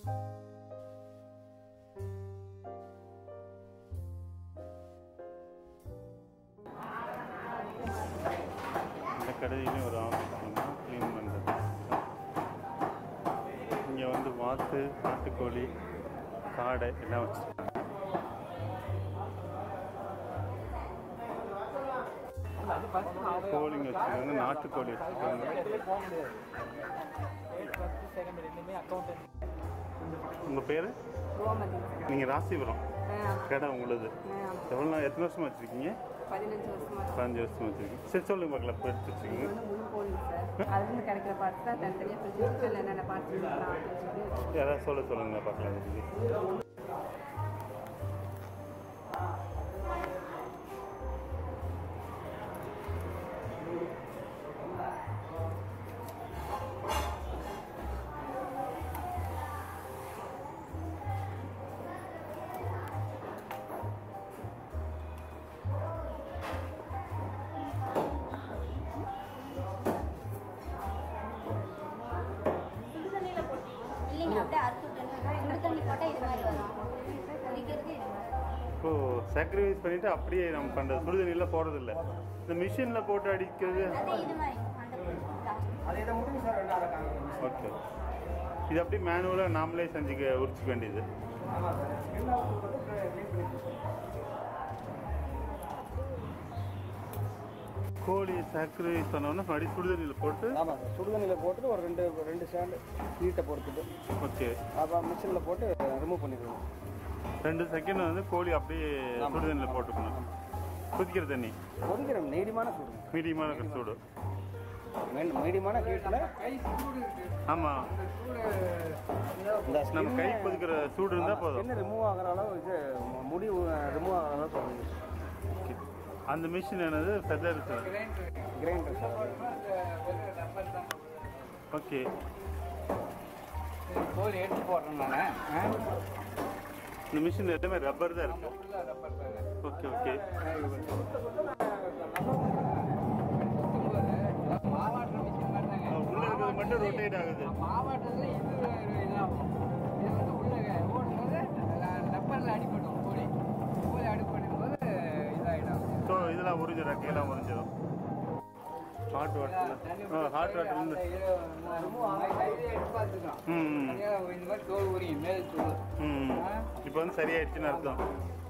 இந்த கடையிலையும் ஒரு ஆஃபீஸ் க்ளீன் பண்ணுறது இங்கே வந்து வாத்து நாட்டுக்கோழி காடை எல்லாம் வச்சுருக்காங்க கோழிங்க வச்சுருக்காங்க நாட்டுக்கோழி வச்சுருக்காங்க உங்கள் பேர் நீங்கள் ராசிபுரம் கடை உங்களுது எவ்வளோ நாள் எத்தனை வருஷமா வச்சுருக்கீங்க பதினஞ்சு வருஷமா பதினஞ்சு வருஷமா வச்சுருக்கீங்க சரி சொல்லுங்க பார்க்கலாம் இப்போ எடுத்து வச்சுருக்கீங்க வந்து முழு கோழிங்க சார் அதுலேருந்து கிடைக்கிற பார்ட்ஸ் தான் தனித்தனியாக பிரிச்சு கிச்சனில் என்னென்ன பார்ட்ஸ் இருக்கலாம் அப்படின்னு சொல்லி யாராவது சொல்ல சொல்லுங்க பார்க்கலாம் இதுக்கு சுடு தண்ணியில போட்டு இல்லைங்க அப்படியே அறுத்து விட்டுருங்க சுடு தண்ணி போட்டால் இது மாதிரி வரும் குடிக்கிறதுக்கு இது மாதிரி இப்போ சாக்ரிஃபைஸ் பண்ணிட்டு அப்படியே நம்ம பண்ணுறது சுடுதண்ணியில் போடுறது இல்ல இந்த மிஷினில் போட்டு அடிக்கிறது அதே இது மாதிரி அந்த அது இதை முடிஞ்சு சார் ரெண்டாவது காமிக்கணும் ஓகே இது அப்படியே மேனுவலாக நாமளே செஞ்சுக்க உரிச்சிக்க வேண்டியது ஆமாம் சார் ஸ்கின் அவுட் வந்து க்ளீன் பண்ணி கொடுத்துருவோம். கோழி சாக்ரிஃபைஸ் பண்ணோன்னா மறுபடியும் சுடுதண்ணியில் போட்டு ஆமாம் சார் சுடுதண்ணியில் போட்டுட்டு ஒரு ரெண்டு ரெண்டு ஸ்டாண்டு ஹீட்டை பொறுத்துட்டு ஓகே அப்புறம் மிஷினில் போட்டு ரிமூவ் பண்ணிடுவோம் ரெண்டு செகண்ட் வந்து கோழி அப்படியே ஆமா. சுடுதண்ணியில் போட்டுக்கணும் கொதிக்கிற தண்ணி கொதிக்கிற நீடியமான சூடு மீடியமான சூடு மீடியமான ஹீட்டில் ஆமாம் இந்த நம்ம கை கொதிக்கிற சூடு இருந்தால் போதும் ஸ்கின் ரிமூவ் ஆகிற அளவு இது முடி ரிமூவ் ஆகிற அளவு சொல்லுங்க Okay. அந்த மிஷின் என்னது ஃபெதர் கிரைண்டர் சார் ஓகே கோழி எடுத்து போடுறேன் நான் இந்த மிஷின் எல்லாமே ரப்பர் தான் இருக்கு ஓகே ஓகே மாவாட்டுற மிஷின் மாதிரி தாங்க உள்ள இருக்கிறது மட்டும் ரொட்டேட் ஆகுது மாவாட்டத்தில் இது இதாகும் இது வந்து உள்ள ஓட்டும்போது ரப்பரில் அடிப்படும் கோழி கோழி அடிப்படும் போது இதாகிடும் ஸோ இதெல்லாம் உறிஞ்சிடும் ரெக்கையெல்லாம் உறிஞ்சிடும் ஹாட் வாட்டர் ஹாட் வாட்டர் இருந்து ம் ம். இந்த மாதிரி தோல் உரியும் மேல் தோல் ம் இப்போ வந்து சரியாயிடுச்சுன்னு அர்த்தம்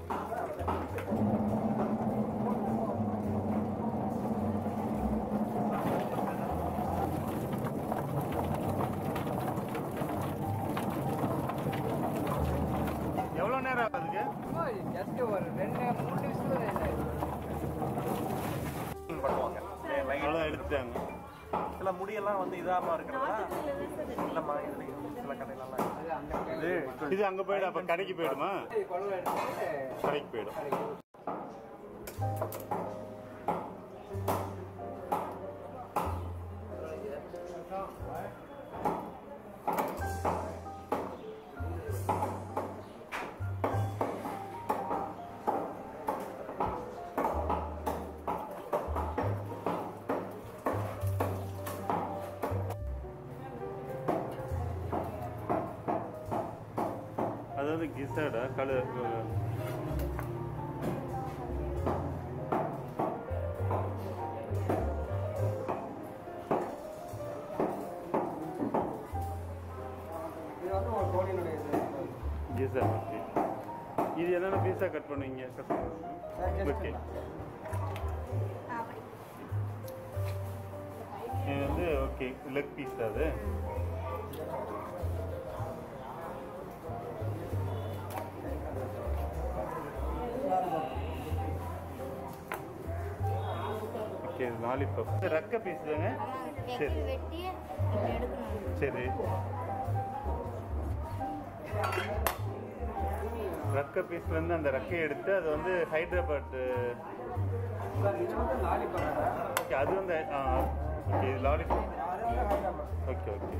எவ்வளோ நேரம் ஆகுதுக்கு ஜஸ்ட் ஒரு ரெண்டு மூணு நிமிஷத்துல பண்ணுவாங்க அவ்வளோ எடுத்துட்டாங்க சில முடியெல்லாம் வந்து இதாம இருக்கிறதா இல்லம்மா இதுலயும் சில கடையிலலாம் அது அந்த இது அங்கே போயிடும் அப்போ கடைக்கு போயிடுமா குழந்தை எடுத்துட்டு கடைக்கு போயிடும் அது வந்து கிசடா கழு இது வந்து ஒரு கோழியினுடைய இது கிசா ஓகே இது என்னென்ன பீஸாக கட் பண்ணுவீங்க கட் ஓகே அப்படி இது வந்து ஓகே லெக் பீஸ் அது ஓகே லாலிபாப் ரக்க பீஸ் தாங்க ஆமாங்க சரி எக்கு வெட்டி இப்படி எடுக்கணும் சரி ரக்க பீஸ்ல இருந்து அந்த ரக்கையை எடுத்து அது வந்து ஹைதராபாத் சார் இது வந்து லாலிபாப் ஓகே அது வந்து ஓகே இது லாலிபாப் அது வந்து Hyderabad okay okay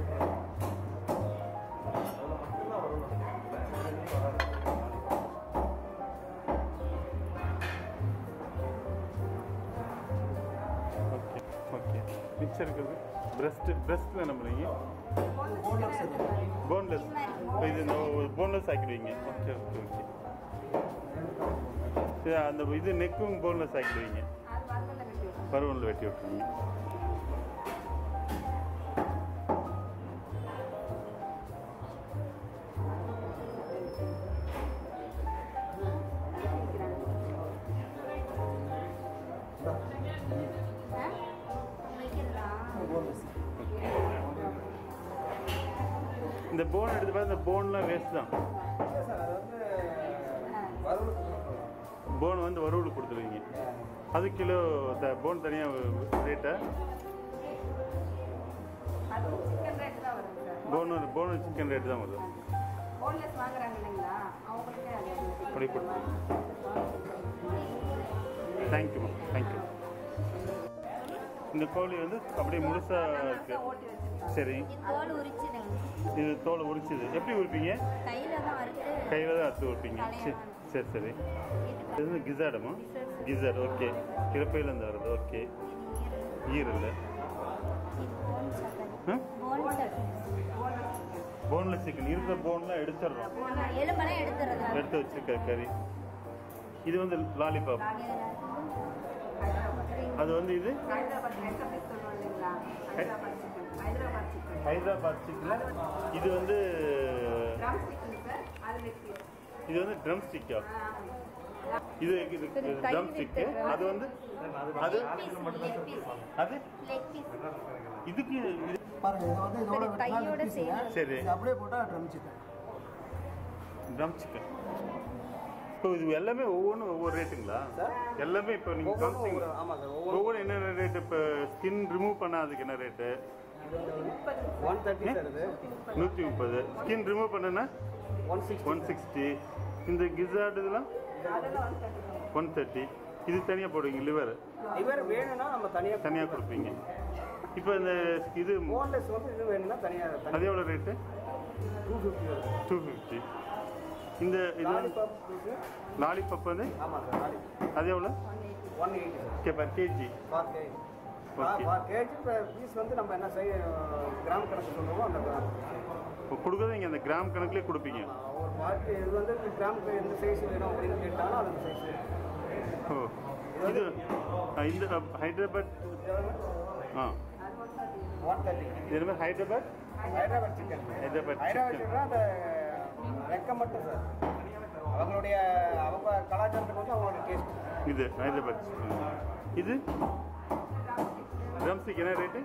okay okay மிச்சம் இருக்குது பிரஸ்ட் பிரஸ்ட்டில் என்ன பண்ணுவீங்க போன்லெஸ் இது போன்லெஸ் ஆக்கிடுவீங்க ஓகே ஓகே ஓகே இது அந்த இது நெக்கும் போன்லெஸ் ஆக்கிடுவீங்க அது வறுவல்ல வெட்டி விட்டுருவோம். பருவனில் வெட்டி விட்டுருவீங்க வைக்கிறதா இந்த போன் எடுத்து பார்த்தா இந்த போன்லாம் வேஸ்ட் தான் சார் அது வந்து வறுவலுக்கு கொடுக்கணும். போன் வந்து வறுவலுக்கு கொடுத்துருவீங்க அது கிலோ த போன் தனியாக ரேட்டா அது சிக்கன் ரேட் தான் வருது sir bone bone chicken rate தான் வரும் போன்லெஸ் வாங்குறாங்க இல்லைங்களா அவங்களுக்கே அது அப்படி கொடுத்துருங்க தேங்க்யூ தேங்க்யூ இந்த கோழி வந்து அப்படியே முழுசாக இருக்கு ஓட்டி வச்சிருக்காங்க சரி இது தோல் உரிச்சுடுங்க இது தோலை உரிச்சுது எப்படி உரிப்பீங்க கையில தான் அறுத்து கையில் தான் அறுத்து உரிப்பீங்க சரி சரி சரி இது வந்து கிசாடமா கிசாட் ஓகே கிழப்பையிலேருந்து வருது ஓகே ஈரல் போன் சக்கரை போன் சக்கரை போன்லெஸ் சிக்கன் இருக்கிற போன்லாம் எடுத்துடுறோம் எலும்பெல்லாம் எடுத்துறது எடுத்து வச்சிருக்க கறி இது வந்து லாலிபாப் அது வந்து இது ஹைதராபாத் ரெண்டு பீஸ் சொல்லுவோம் இல்லைங்களா Hyderabad chicken Hyderabad chicken Hyderabad chicken இது வந்து ட்ரம் சிக்கன் சார் அது லெக் பீஸ் இது வந்து ட்ரம் ஸ்டிக்கா இது இது ட்ரம் ஸ்டிக்கு அது வந்து அது லெக் பீஸ் அது லெக் பீஸ் இதுக்கு இது- பாருங்க இது வந்து இதோட வெட்டினா கையோட leg piece ங்க. சரி இது அப்படியே போட்டால் ட்ரம் சிக்கன் ட்ரம் சிக்கன் இப்போ இது எல்லாமே ஒவ்வொன்றும் ஒவ்வொரு ரேட்டுங்களா சார்? எல்லாமே இப்போ நீங்கள் ஒவ்வொன்றும் காமிச்சிங்க ஒவ்வொரு- ஆமாம் சார் ஒவ்வொரு ஒவ்வொரு என்ன ரேட்டு இப்போ ஸ்கின் ரிமூவ் பண்ண அதுக்கு என்ன ரேட்டு ஒன் தேர்ட்டி சார் இது நூற்றி முப்பது ஸ்கின் ரிமூவ் பண்ணுன்னா ஒன் சிக்ஸ்டி ஒன் சிக்ஸ்டி இந்த கிசார்டு இதெல்லாம் ஒன் தேர்ட்டி இது தனியாக போடுவீங்க லிவர் இவர் வேணும்னா நம்ம தனியாக தனியாக கொடுப்பீங்க இப்போ இந்த இது போன்லெஸ் வந்து இது வேணும்னா தனியாக அது எவ்வளோ ரேட்டு டூ ஃபிஃப்டி வரும் டூ ஃபிஃப்டி இந்த இது லாலிபாப் பீஸு லாலிபப் வந்து ஆமாம் சார் லாலி அது எவ்வளோ one eighty sir okay per KG for KG Okay. For KG piece வந்து நம்ம என்ன செய்ய கிராம் கணக்கு சொல்லுவோம் அந்த கிராம் இப்போ கொடுக்குறது நீங்கள் அந்த கிராம் கணக்குலேயே கொடுப்பீங்க ஒரு பார்ட்டி இது வந்து கிராமுக்கு எந்த சைஸ் வேணும் அப்படின்னு கேட்டாலும் அந்த சைஸ் ஓ இது ஆ, இந்த ஹைதராபாத் ஆ ஒன் தேர்ட்டி இது என்ன Hyderabad Hyderabad chicken Hyderabad Hyderabad chicken chicken அந்த ரெக்க மட்டும் சார் அவங்களுடைய அவங்க கலாச்சாரத்துக்கு வந்து அவங்களோட டேஸ்ட் இது ஹைதராபாத் சிக்கன் இது ட்ரம் ஸ்டிக் என்ன rate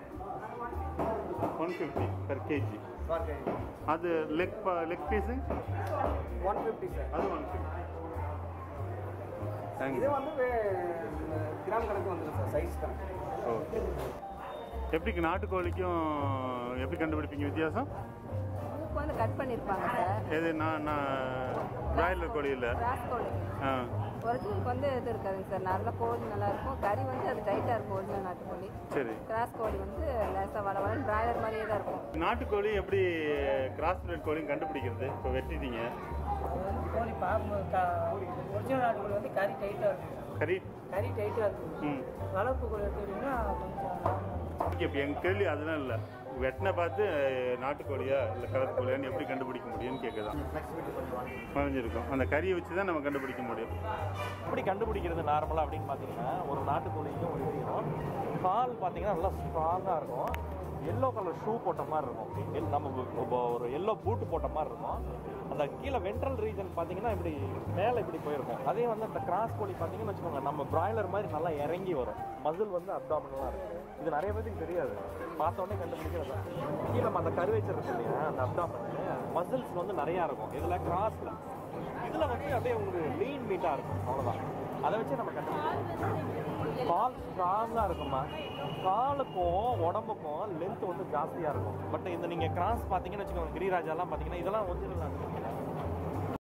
one fifty per KG for KG அது leg leg piece one fifty sir அது ஒன் ஃபிஃப்டி இது தேங்க்யூ வந்து வே- கிராம் கணக்கு வந்துடும் சார் சைஸ் கணக்கு ஓகே எப்படி நாட்டுக்கோழிக்கும் எப்படி கண்டுபிடிப்பீங்க வித்தியாசம் மூக்கு வந்து கட் பண்ணியிருப்பாங்க சார் எது நான் நான் பிராய்லர் கோழி இல்லை கிராஸ் கோழி ஆ ஒரிஜினலுக்கு வந்து இது இருக்காதுங்க சார் நல்லா கோழி நல்லா இருக்கும் கறி வந்து அது டைட்டாக இருக்கும் ஒரிஜினல் நாட்டுக்கோழி சரி கிராஸ் கோழி வந்து லேசாக வள வளன்னு பிராய்லர் மாதிரியே தான் இருக்கும் நாட்டுக்கோழி எப்படி கிராஸ் பிரெட் கோழியும் கண்டுபிடிக்கிறது இப்போ வெட்டிட்டீங்க அது வந்து கோழி பார்க்கும்போது க ஒரிஜினல் நாட்டுக்கோழி வந்து கறி டைட்டாக இருக்கும் கறி கறி டைட்டாக இருக்கும் ம் வளர்ப்பு கோழி எடுத்துக்கிட்டிங்கன்னா கொஞ்சம் ஓகே இப்போ எங்கள் கேள்வி அதெல்லாம் இல்லை வெட்டின பார்த்து அஹ், நாட்டுக்கோழியா இல்லை கலர் கோழியான்னு எப்படி கண்டுபிடிக்க முடியும்னு கேட்குதான் மறைஞ்சிருக்கும் அந்த கறியை வச்சு தான் நம்ம கண்டுபிடிக்க முடியும் எப்படி கண்டுபிடிக்கிறது நார்மலாக அப்படின்னு பார்த்தீங்கன்னா ஒரு நாட்டுக்கோழிக்கும் ஒரு இதுக்கும் கால் பார்த்தீங்கன்னா நல்லா ஸ்ட்ராங்காக இருக்கும் எல்லோ கலர் ஷூ போட்ட மாதிரி இருக்கும் எல்- நம்ம இப்போ ஒரு எல்லோ பூட்டு போட்ட மாதிரி இருக்கும் அந்த கீழே வென்ட்ரல் ரீஜன் பார்த்தீங்கன்னா இப்படி மேலே இப்படி போயிருக்கும் அதே வந்து அந்த கிராஸ் கோழி பார்த்தீங்கன்னு வச்சுக்கோங்க நம்ம பிராய்லர் மாதிரி நல்லா இறங்கி வரும் மசில் வந்து அப்டாமினலாக இருக்கும் இது நிறைய பேருக்கு தெரியாது பார்த்த உடனே கண்டுபிடிக்கிறது தான். கீழே நம்ம அந்த கருவேச்சர் இருக்கு இல்லையா அந்த அப்டாமன் மசில்ஸ் வந்து நிறையா இருக்கும் இதில் கிராஸில் இதில் வந்து அப்படியே உங்களுக்கு லீன் மீட்டாக இருக்கும் அவ்வளோதான் அதை வச்சு நம்ம கண்டுபிடிக்கலாம் கால் ஸ்ட்ராங்காக இருக்குமா காலுக்கும் உடம்புக்கும் லென்த் வந்து ஜாஸ்தியாக இருக்கும் பட் இந்த நீங்கள் கிராஸ் பார்த்தீங்கன்னு வச்சுக்கோங்க கிரிராஜாலாம் பார்த்தீங்கன்னா இதெல்லாம் ஒரிஜினல்